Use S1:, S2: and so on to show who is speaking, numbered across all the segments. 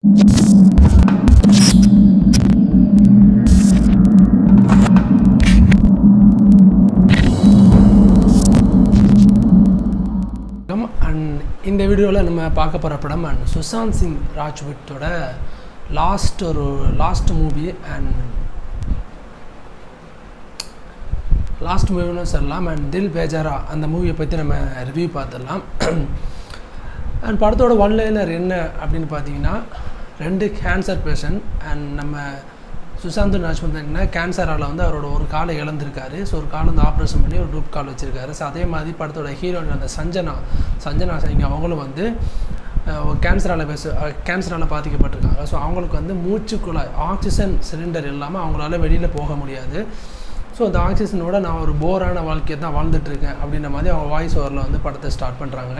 S1: வணக்கம் அண்ட் இந்த வீடியோவில் நம்ம பார்க்க போகிற படம் அண்ட் சுஷாந்த் சிங் ராஜ்புத்தோட லாஸ்ட் ஒரு லாஸ்ட் மூவி அண்ட் லாஸ்ட் மூவின்னு சொல்லலாம் அண்ட் தில் பேஜாரா அந்த மூவியை பற்றி நம்ம ரிவ்யூ பார்த்துடலாம் அண்ட் படத்தோட ஒன் லைனர் என்ன அப்படின்னு பார்த்தீங்கன்னா ரெண்டு கேன்சர் பேஷண்ட் அண்ட் நம்ம சுஷாந்த் ராஜ்பந்த் என்ன கேன்சரால் வந்து அவரோட ஒரு காலை இழந்திருக்காரு ஸோ ஒரு கால் வந்து ஆப்ரேஷன் பண்ணி ஒரு டூப் கால் வச்சுருக்காரு ஸோ அதே மாதிரி படத்தோட ஹீரோயின் அந்த சஞ்சனா சஞ்சனா சிங் அவங்களும் வந்து கேன்சரால் பேச கேன்சரால் பாதிக்கப்பட்டிருக்காங்க ஸோ அவங்களுக்கு வந்து மூச்சுக்குழாய் ஆக்சிஜன் சிலிண்டர் இல்லாமல் அவங்களால வெளியில் போக முடியாது ஸோ அந்த ஆக்சிஜனோட நான் ஒரு போரான வாழ்க்கையை தான் வாழ்ந்துட்டுருக்கேன் அப்படின்ற மாதிரி அவங்க வாய்ஸ் ஓவரில் வந்து படத்தை ஸ்டார்ட் பண்ணுறாங்க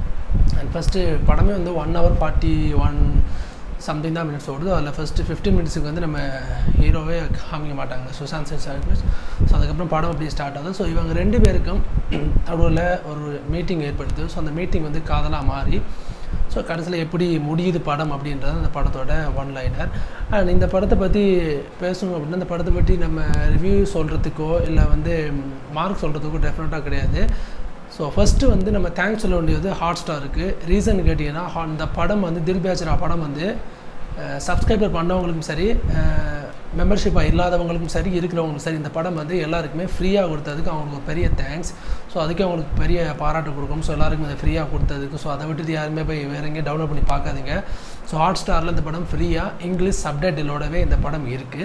S1: அண்ட் ஃபஸ்ட்டு படமே வந்து one hour forty one something தான் மினிட்ஸ் ஓடுது அதில் ஃபஸ்ட்டு ஃபிஃப்டீன் மினிட்ஸுக்கு வந்து நம்ம ஹீரோவே காமிக்க மாட்டாங்க சுஷாந்த் சிங் சர்வீஸ் ஸோ அதுக்கப்புறம் படம் அப்படியே ஸ்டார்ட் ஆகுது ஸோ இவங்க ரெண்டு பேருக்கும் நடுவில் ஒரு மீட்டிங் ஏற்படுது ஸோ அந்த மீட்டிங் வந்து காதலாக மாறி ஸோ கடைசியில் எப்படி முடியுது படம் அப்படின்றது அந்த படத்தோட ஒன் லைனர் அண்ட் இந்த படத்தை பற்றி பேசணும் அப்படின்னா இந்த படத்தை பற்றி நம்ம ரிவ்யூ சொல்கிறதுக்கோ இல்லை வந்து மார்க் சொல்கிறதுக்கோ டெஃபினட்டாக கிடையாது ஸோ ஃபஸ்ட்டு வந்து நம்ம தேங்க்ஸ் சொல்ல வேண்டியது ஹாட் ஸ்டாருக்கு ரீசன் கேட்டிங்கன்னா இந்த படம் வந்து தில் பேச்சரா படம் வந்து சப்ஸ்கிரைபர் பண்ணவங்களுக்கும் சரி மெம்பர்ஷிப்பாக இல்லாதவங்களுக்கும் சரி இருக்கிறவங்களுக்கும் சரி இந்த படம் வந்து எல்லாருக்குமே ஃப்ரீயாக கொடுத்ததுக்கு அவங்களுக்கு ஒரு பெரிய தேங்க்ஸ் ஸோ அதுக்கு அவங்களுக்கு பெரிய பாராட்டு கொடுக்கணும் ஸோ எல்லாருக்கும் இதை ஃப்ரீயாக கொடுத்ததுக்கு ஸோ அதை விட்டுட்டு யாருமே போய் வேறு எங்கேயும் டவுன்லோட் பண்ணி பார்க்காதீங்க ஸோ ஹாட் ஸ்டாரில் இந்த படம் ஃப்ரீயாக இங்கிலீஷ் சப்டைட்டிலோடவே இந்த படம் இருக்குது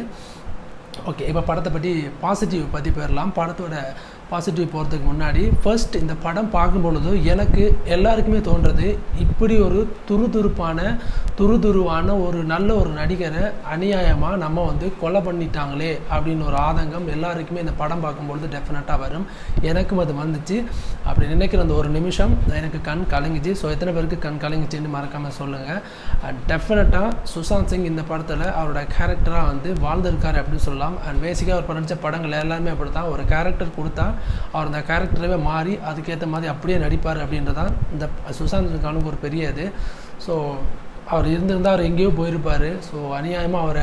S1: ஓகே இப்போ படத்தை பற்றி பாசிட்டிவ் பற்றி போயிடலாம் படத்தோட பாசிட்டிவ் போகிறதுக்கு முன்னாடி ஃபர்ஸ்ட் இந்த படம் பார்க்கும் பொழுது எனக்கு எல்லாருக்குமே தோன்றது இப்படி ஒரு துருதுருப்பான துருதுருவான ஒரு நல்ல ஒரு நடிகரை அநியாயமாக நம்ம வந்து கொலை பண்ணிட்டாங்களே அப்படின்னு ஒரு ஆதங்கம் எல்லாருக்குமே இந்த படம் பார்க்கும்பொழுது டெஃபினட்டாக வரும் எனக்கும் அது வந்துச்சு அப்படி நினைக்கிற அந்த ஒரு நிமிஷம் எனக்கு கண் கலங்குச்சு ஸோ எத்தனை பேருக்கு கண் கலங்குச்சின்னு மறக்காமல் சொல்லுங்கள் டெஃபினட்டாக சுஷாந்த் சிங் இந்த படத்தில் அவரோட கேரக்டராக வந்து வாழ்ந்திருக்காரு அப்படின்னு சொல்லலாம் அண்ட் பேசிக்காக அவர் படித்த படங்கள் எல்லாருமே அப்படி தான் ஒரு கேரக்டர் கொடுத்தா அவர் அந்த கேரக்டரவே மாறி அதுக்கேற்ற மாதிரி அப்படியே நடிப்பார் அப்படின்றதான் இந்த சுஷாந்த் சிங்கானுக்கு ஒரு பெரிய இது ஸோ அவர் இருந்திருந்தால் அவர் எங்கேயோ போயிருப்பார் ஸோ அநியாயமாக அவரை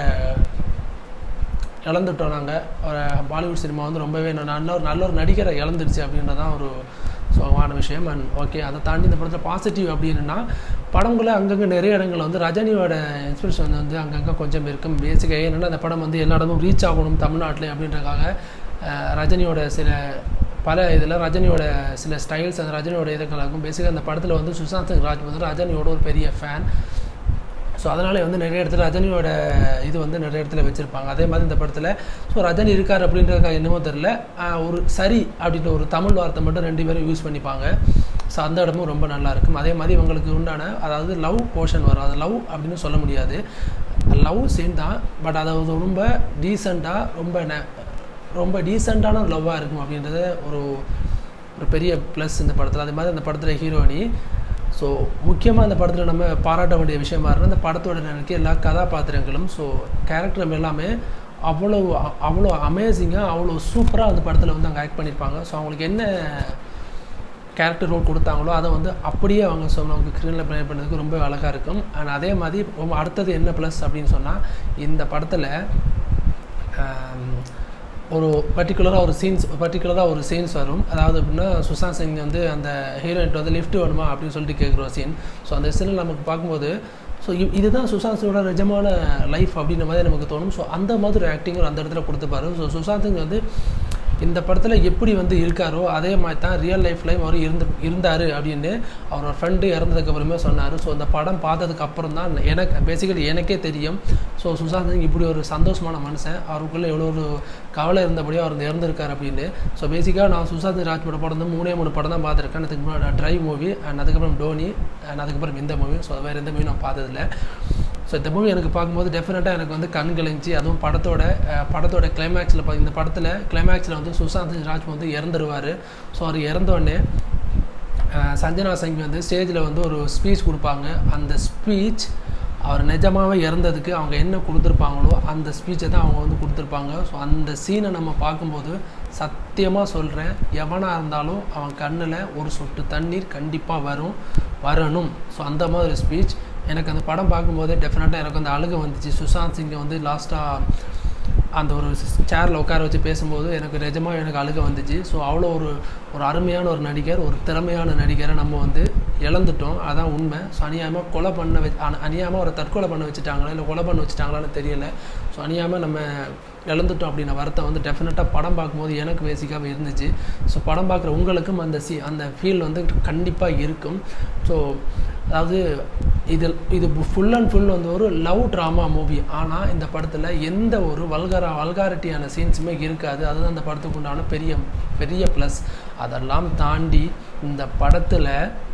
S1: இழந்துட்டோம் நாங்கள் அவரை பாலிவுட் சினிமா வந்து ரொம்பவே நல்ல ஒரு நல்ல ஒரு நடிகரை இழந்துருச்சு அப்படின்றதான் ஒரு சுகமான விஷயம் அண்ட் ஓகே அதை தாண்டி இந்த படத்தில் பாசிட்டிவ் அப்படின்னா படங்களை அங்கங்கே நிறைய இடங்களில் வந்து ரஜினியோட இன்ஸ்பிரேஷன் வந்து அங்கங்கே கொஞ்சம் இருக்கும் பேசிக்காக என்னென்னா அந்த படம் வந்து எல்லா இடமும் ரீச் ஆகணும் தமிழ்நாட்டில் அப்படின்றக்காக ரஜினியோட சில பல இதில் ரஜினியோட சில ஸ்டைல்ஸ் அந்த ரஜினியோட இதுகளாகும் பேசிக்காக அந்த படத்தில் வந்து சுஷாந்த் சிங் ராஜ் வந்து ரஜினியோட ஒரு பெரிய ஃபேன் ஸோ அதனாலே வந்து நிறைய இடத்துல ரஜினியோட இது வந்து நிறைய இடத்துல வச்சுருப்பாங்க அதே மாதிரி இந்த படத்தில் ஸோ ரஜினி இருக்கார் அப்படின்றதுக்காக என்னமோ தெரில ஒரு சரி அப்படின்ற ஒரு தமிழ் வார்த்தை மட்டும் ரெண்டு பேரும் யூஸ் பண்ணிப்பாங்க ஸோ அந்த இடமும் ரொம்ப நல்லாயிருக்கும் அதே மாதிரி இவங்களுக்கு உண்டான அதாவது லவ் போர்ஷன் வரும் அது லவ் அப்படின்னு சொல்ல முடியாது லவ் சீன் தான் பட் அதை ரொம்ப டீசெண்டாக ரொம்ப ந ரொம்ப டீசெண்டான லவ்வாக இருக்கும் அப்படின்றது ஒரு ஒரு பெரிய ப்ளஸ் இந்த படத்தில் அதே மாதிரி அந்த படத்தில் ஹீரோயினி ஸோ முக்கியமாக அந்த படத்தில் நம்ம பாராட்ட வேண்டிய விஷயமா இருந்தால் அந்த படத்தோட எனக்கு எல்லா கதாபாத்திரங்களும் ஸோ கேரக்டர் எல்லாமே அவ்வளோ அவ்வளோ அமேசிங்காக அவ்வளோ சூப்பராக அந்த படத்தில் வந்து அங்கே ஆக்ட் பண்ணியிருப்பாங்க ஸோ அவங்களுக்கு என்ன கேரக்டர் ரோல் கொடுத்தாங்களோ அதை வந்து அப்படியே அவங்க ஸோ நமக்கு ஸ்க்ரீனில் ப்ளே பண்ணதுக்கு ரொம்ப அழகாக இருக்கும் அண்ட் அதே மாதிரி ரொம்ப அடுத்தது என்ன ப்ளஸ் அப்படின்னு சொன்னால் இந்த படத்தில் ஒரு பர்டிகுலராக ஒரு சீன்ஸ் பர்டிகுலராக ஒரு சீன்ஸ் வரும் அதாவது அப்படின்னா சுஷாந்த் சிங் வந்து அந்த ஹீரோயின் வந்து லிஃப்ட் வேணுமா அப்படின்னு சொல்லிட்டு கேட்குற சீன் ஸோ அந்த சீனில் நமக்கு பார்க்கும்போது ஸோ இதுதான் சுஷாந்த் சிங்கோட நிஜமான லைஃப் அப்படின்ற மாதிரி நமக்கு தோணும் ஸோ அந்த மாதிரி ஆக்டிங் அந்த இடத்துல கொடுத்துப்பாரு ஸோ சுஷாந்த் சிங் வந்து இந்த படத்தில் எப்படி வந்து இருக்காரோ அதே மாதிரி தான் ரியல் லைஃப்லையும் அவர் இருந்து இருந்தார் அப்படின்னு அவரோட ஃப்ரெண்டு இறந்ததுக்கப்புறமே சொன்னார் ஸோ இந்த படம் பார்த்ததுக்கு அப்புறம் தான் எனக்கு பேசிக்கலி எனக்கே தெரியும் ஸோ சுஷாந்த் சிங் இப்படி ஒரு சந்தோஷமான மனுஷன் அவருக்குள்ளே எவ்வளோ ஒரு கவலை இருந்தபடியும் அவர் இறந்துருக்கார் அப்படின்னு ஸோ பேசிக்காக நான் சுஷாந்த் சிங் ராஜ்பட படம் வந்து மூணே மூணு படம் தான் பார்த்துருக்கேன் அதுக்கு முன்னாடி ட்ரைவ் மூவி அண்ட் அதுக்கப்புறம் டோனி அண்ட் அதுக்கப்புறம் இந்த மூவி ஸோ வேறு எந்த மூவி நான் பார்த்ததில்ல ஸோ இந்த மூவி எனக்கு பார்க்கும்போது டெஃபினட்டாக எனக்கு வந்து கண் கழிஞ்சு அதுவும் படத்தோட படத்தோட கிளைமேக்ஸில் இந்த படத்தில் கிளைமேக்ஸில் வந்து சுஷாந்த் ராஜ் வந்து இறந்துருவார் ஸோ அவர் இறந்தோடனே சஞ்சனா சிங் வந்து ஸ்டேஜில் வந்து ஒரு ஸ்பீச் கொடுப்பாங்க அந்த ஸ்பீச் அவர் நிஜமாகவே இறந்ததுக்கு அவங்க என்ன கொடுத்துருப்பாங்களோ அந்த ஸ்பீச்சை தான் அவங்க வந்து கொடுத்துருப்பாங்க ஸோ அந்த சீனை நம்ம பார்க்கும்போது சத்தியமாக சொல்கிறேன் எவனாக இருந்தாலும் அவன் கண்ணில் ஒரு சொட்டு தண்ணீர் கண்டிப்பாக வரும் வரணும் ஸோ அந்த மாதிரி ஸ்பீச் எனக்கு அந்த படம் பார்க்கும்போதே டெஃபினட்டாக எனக்கு அந்த அழுக வந்துச்சு சுஷாந்த் சிங்கை வந்து லாஸ்ட்டாக அந்த ஒரு சேரில் உட்கார வச்சு பேசும்போது எனக்கு நிஜமாக எனக்கு அழுக வந்துச்சு ஸோ அவ்வளோ ஒரு ஒரு அருமையான ஒரு நடிகர் ஒரு திறமையான நடிகரை நம்ம வந்து இழந்துட்டோம் அதான் உண்மை ஸோ அநியாயமாக கொலை பண்ண வச்சு அநியாயமாக ஒரு தற்கொலை பண்ண வச்சுட்டாங்களா இல்லை கொலை பண்ண வச்சுட்டாங்களான்னு தெரியல ஸோ அநியாயமாக நம்ம இழந்துட்டோம் அப்படின்ற வருத்தம் வந்து டெஃபினட்டாக படம் பார்க்கும்போது எனக்கு பேசிக்காகவே இருந்துச்சு ஸோ படம் பார்க்குற உங்களுக்கும் அந்த சி அந்த ஃபீல் வந்து கண்டிப்பாக இருக்கும் ஸோ அதாவது இதில் இது ஃபுல் அண்ட் ஃபுல் வந்து ஒரு லவ் ட்ராமா மூவி ஆனால் இந்த படத்தில் எந்த ஒரு வல்கரா வல்காரிட்டியான சீன்ஸுமே இருக்காது அதுதான் அந்த படத்துக்கு உண்டான பெரிய பெரிய ப்ளஸ் அதெல்லாம் தாண்டி இந்த படத்தில்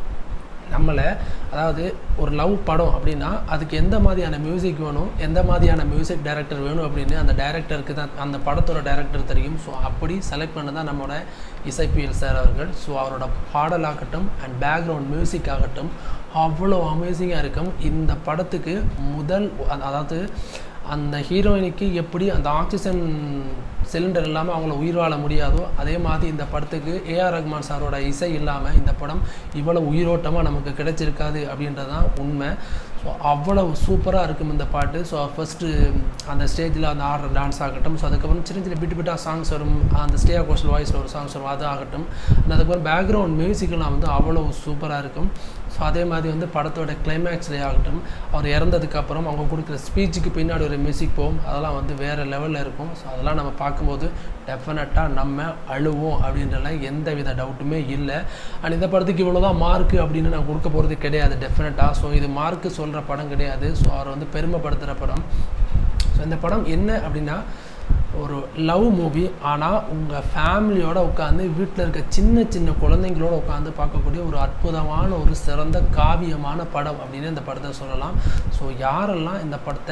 S1: நம்மளை அதாவது ஒரு லவ் படம் அப்படின்னா அதுக்கு எந்த மாதிரியான மியூசிக் வேணும் எந்த மாதிரியான மியூசிக் டைரக்டர் வேணும் அப்படின்னு அந்த டைரக்டருக்கு தான் அந்த படத்தோட டைரக்டர் தெரியும் ஸோ அப்படி செலக்ட் பண்ண தான் நம்மளோட இசைப்பியல் சார் அவர்கள் ஸோ அவரோட பாடலாகட்டும் அண்ட் பேக்ரவுண்ட் மியூசிக் ஆகட்டும் அவ்வளோ அமேசிங்காக இருக்கும் இந்த படத்துக்கு முதல் அதாவது அந்த ஹீரோயினுக்கு எப்படி அந்த ஆக்சிஜன் சிலிண்டர் இல்லாமல் அவங்கள உயிர் வாழ முடியாதோ அதே மாதிரி இந்த படத்துக்கு ஏஆர் ரஹ்மான் சாரோட இசை இல்லாமல் இந்த படம் இவ்வளோ உயிரோட்டமாக நமக்கு கிடைச்சிருக்காது அப்படின்றது தான் உண்மை ஸோ அவ்வளவு சூப்பராக இருக்கும் இந்த பாட்டு ஸோ ஃபஸ்ட்டு அந்த ஸ்டேஜில் அந்த ஆடுற டான்ஸ் ஆகட்டும் ஸோ அதுக்கப்புறம் சின்ன சின்ன பிட்டு பிட்டாக சாங்ஸ் வரும் அந்த ஸ்டே கோஷல் வாய்ஸில் ஒரு சாங்ஸ் வரும் அது ஆகட்டும் அதுக்கப்புறம் பேக்ரவுண்ட் மியூசிக்கெல்லாம் வந்து அவ்வளோ சூப்பராக இருக்கும் ஸோ அதே மாதிரி வந்து படத்தோட கிளைமேக்ஸ்லேயே ஆகட்டும் அவர் இறந்ததுக்கப்புறம் அவங்க கொடுக்குற ஸ்பீச்சுக்கு பின்னாடி ஒரு மியூசிக் போகும் அதெல்லாம் வந்து வேறு லெவலில் இருக்கும் ஸோ அதெல்லாம் நம்ம பார்க்கும்போது டெஃபினட்டாக நம்ம அழுவோம் அப்படின்றல எந்த வித டவுட்டுமே இல்லை அண்ட் இந்த படத்துக்கு இவ்வளோ தான் மார்க்கு அப்படின்னு நான் கொடுக்க போகிறது கிடையாது டெஃபினட்டாக ஸோ இது மார்க்கு சொல்கிற படம் கிடையாது ஸோ அவர் வந்து பெருமைப்படுத்துகிற படம் ஸோ இந்த படம் என்ன அப்படின்னா ஒரு லவ் மூவி ஆனால் உங்கள் ஃபேமிலியோடு உட்காந்து வீட்டில் இருக்க சின்ன சின்ன குழந்தைங்களோட உட்காந்து பார்க்கக்கூடிய ஒரு அற்புதமான ஒரு சிறந்த காவியமான படம் அப்படின்னு இந்த படத்தை சொல்லலாம் ஸோ யாரெல்லாம் இந்த படத்தை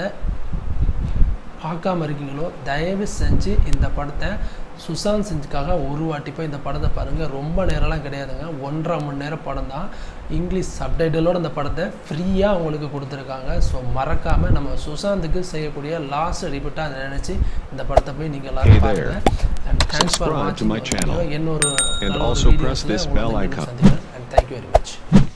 S1: பார்க்காம இருக்கீங்களோ தயவு செஞ்சு இந்த படத்தை சுசாந்த் சிஞ்சுக்காக ஒரு வாட்டி போய் இந்த படத்தை பாருங்கள் ரொம்ப நேரம்லாம் கிடையாதுங்க ஒன்றரை மணி நேரம் படம் தான் இங்கிலீஷ் சப்டைட்டிலோட இந்த படத்தை ஃப்ரீயாக உங்களுக்கு கொடுத்துருக்காங்க ஸோ மறக்காமல் நம்ம சுசாந்துக்கு செய்யக்கூடிய லாஸ்ட் ரிப்பீட்டாக அதை நினச்சி இந்த படத்தை போய் நீங்கள் எல்லாரும் பாருங்கள் and thanks for
S2: Subscribe to my
S1: வாட்சிங்
S2: channel.
S1: இன்னொரு
S2: And
S1: நல்ல ஒரு
S2: also press
S1: வீடியோஸில்
S2: this
S1: உங்களை
S2: bell
S1: மீண்டும்
S2: icon.
S1: சந்திக்கிறேன் அண்ட் தேங்க்யூ வெரி மச்